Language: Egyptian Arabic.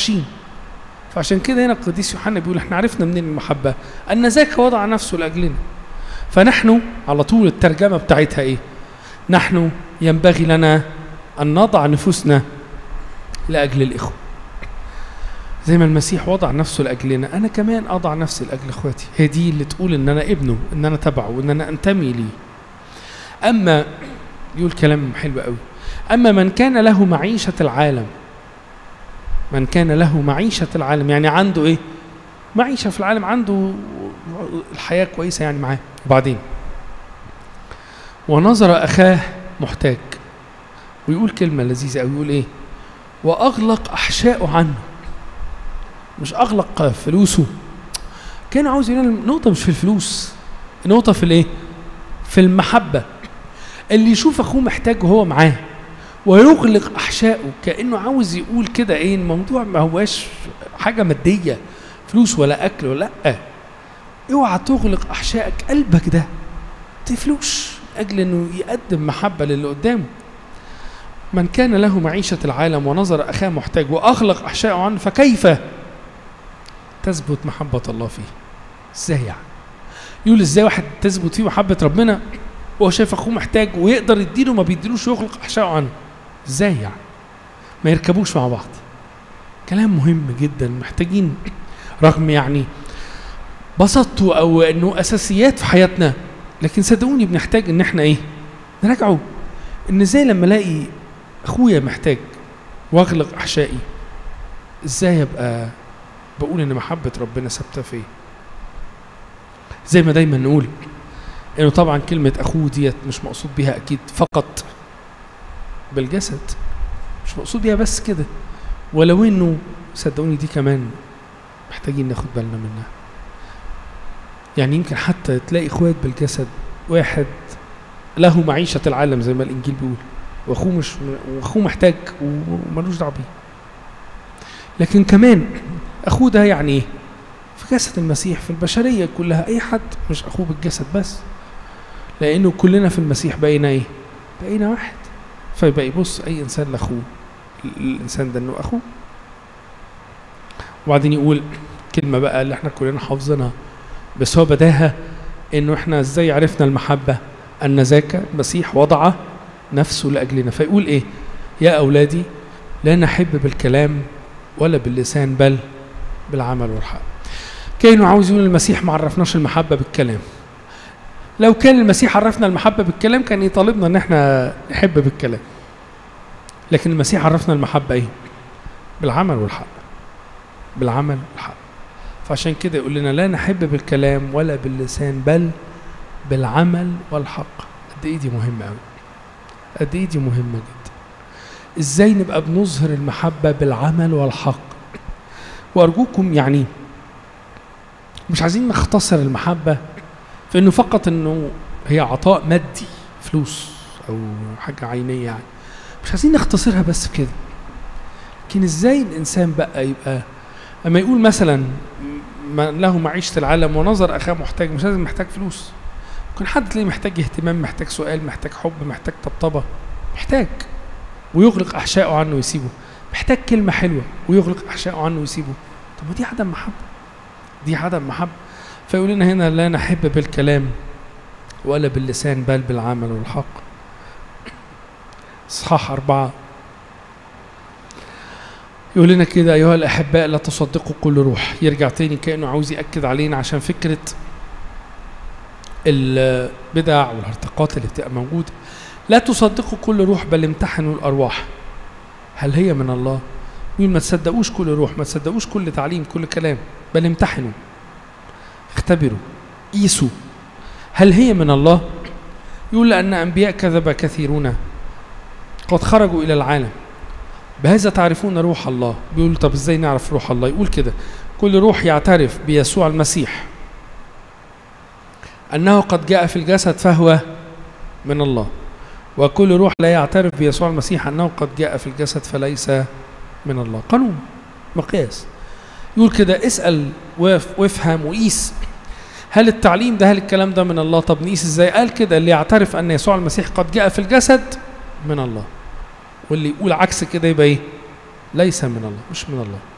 وحشين فعشان كده هنا القديس يوحنا بيقول احنا عرفنا منين المحبة أن ذاك وضع نفسه لأجلنا فنحن على طول الترجمة بتاعتها ايه نحن ينبغي لنا أن نضع نفوسنا لأجل الإخوة زي ما المسيح وضع نفسه لأجلنا أنا كمان أضع نفسي لأجل إخواتي هي دي اللي تقول إن أنا ابنه إن أنا تبعه وإن أنا أنتمي ليه أما يقول كلام حلو قوي أما من كان له معيشة العالم من كان له معيشة العالم يعني عنده إيه معيشة في العالم عنده الحياة كويسة يعني معاه وبعدين ونظر أخاه محتاج ويقول كلمة لذيذة أوي يقول إيه وأغلق أحشاءه عنه مش أغلق فلوسه كان عاوز يقول النقطة مش في الفلوس النقطة في الإيه في المحبة اللي يشوف أخوه محتاج وهو معاه ويغلق أحشائه كأنه عاوز يقول كده إيه الموضوع ما هواش حاجة مادية فلوس ولا أكل ولا لأ اوعى تغلق أحشائك قلبك ده تفلوش أجل أنه يقدم محبة للي قدامه من كان له معيشة العالم ونظر أخاه محتاج وأغلق أحشائه عنه فكيف تثبت محبة الله فيه ازاي يعني يقول ازاي واحد تثبت فيه محبة ربنا وهو شايف اخوه محتاج ويقدر يديله ما بيديلوش ويغلق احشائه عنه ازاي يعني ما يركبوش مع بعض كلام مهم جدا محتاجين رغم يعني بسطته او انه اساسيات في حياتنا لكن صدقوني بنحتاج ان احنا ايه نراجعه ان ازاي لما الاقي اخويا محتاج واغلق احشائي ازاي ابقى بقول ان محبه ربنا ثابته فيا زي ما دايما نقول انه طبعا كلمه اخوه ديت مش مقصود بيها اكيد فقط بالجسد مش مقصود بيها بس كده ولو انه صدقوني دي كمان محتاجين ناخد بالنا منها يعني يمكن حتى تلاقي اخوات بالجسد واحد له معيشة العالم زي ما الإنجيل بيقول وأخوه مش وأخوه محتاج وملوش دعوة بيه لكن كمان أخوه ده يعني إيه؟ في جسد المسيح في البشرية كلها أي حد مش أخوه بالجسد بس لأنه كلنا في المسيح بقينا إيه؟ بقينا واحد فيبقى يبص أي إنسان لأخوه الإنسان ده إنه أخوه وبعدين يقول كلمة بقى اللي احنا كلنا حافظينها بس هو بداها انه احنا ازاي عرفنا المحبة ان ذاك المسيح وضع نفسه لاجلنا فيقول ايه يا اولادي لا نحب بالكلام ولا باللسان بل بالعمل والحق كانوا عاوز يقول المسيح ما عرفناش المحبة بالكلام لو كان المسيح عرفنا المحبة بالكلام كان يطالبنا ان احنا نحب بالكلام لكن المسيح عرفنا المحبة ايه بالعمل والحق بالعمل والحق فعشان كده يقول لنا لا نحب بالكلام ولا باللسان بل بالعمل والحق قد ايه دي مهمه قوي قد ايه دي مهمه جدا ازاي نبقى بنظهر المحبه بالعمل والحق وارجوكم يعني مش عايزين نختصر المحبه في انه فقط انه هي عطاء مادي فلوس او حاجه عينيه يعني مش عايزين نختصرها بس في كده لكن ازاي الانسان بقى يبقى اما يقول مثلا من له معيشة العالم ونظر أخاه محتاج مش لازم محتاج فلوس ممكن حد تلاقيه محتاج اهتمام محتاج سؤال محتاج حب محتاج طبطبة محتاج ويغلق أحشائه عنه ويسيبه محتاج كلمة حلوة ويغلق أحشائه عنه ويسيبه طب ودي عدم محبة دي عدم محبة فيقول لنا هنا لا نحب بالكلام ولا باللسان بل بالعمل والحق إصحاح أربعة يقول لنا كده أيها الأحباء لا تصدقوا كل روح يرجع تاني كأنه عاوز يأكد علينا عشان فكرة البدع والارتقاط اللي بتبقى موجودة لا تصدقوا كل روح بل امتحنوا الأرواح هل هي من الله؟ يقول ما تصدقوش كل روح ما تصدقوش كل تعليم كل كلام بل امتحنوا اختبروا قيسوا هل هي من الله؟ يقول لأن أنبياء كذب كثيرون قد خرجوا إلى العالم بهذا تعرفون روح الله بيقول طب ازاي نعرف روح الله يقول كده كل روح يعترف بيسوع المسيح أنه قد جاء في الجسد فهو من الله وكل روح لا يعترف بيسوع المسيح أنه قد جاء في الجسد فليس من الله قانون مقياس يقول كده اسأل وافهم وقيس هل التعليم ده هل الكلام ده من الله طب نقيس ازاي قال كده اللي يعترف أن يسوع المسيح قد جاء في الجسد من الله واللي يقول عكس كده يبقى ايه ليس من الله مش من الله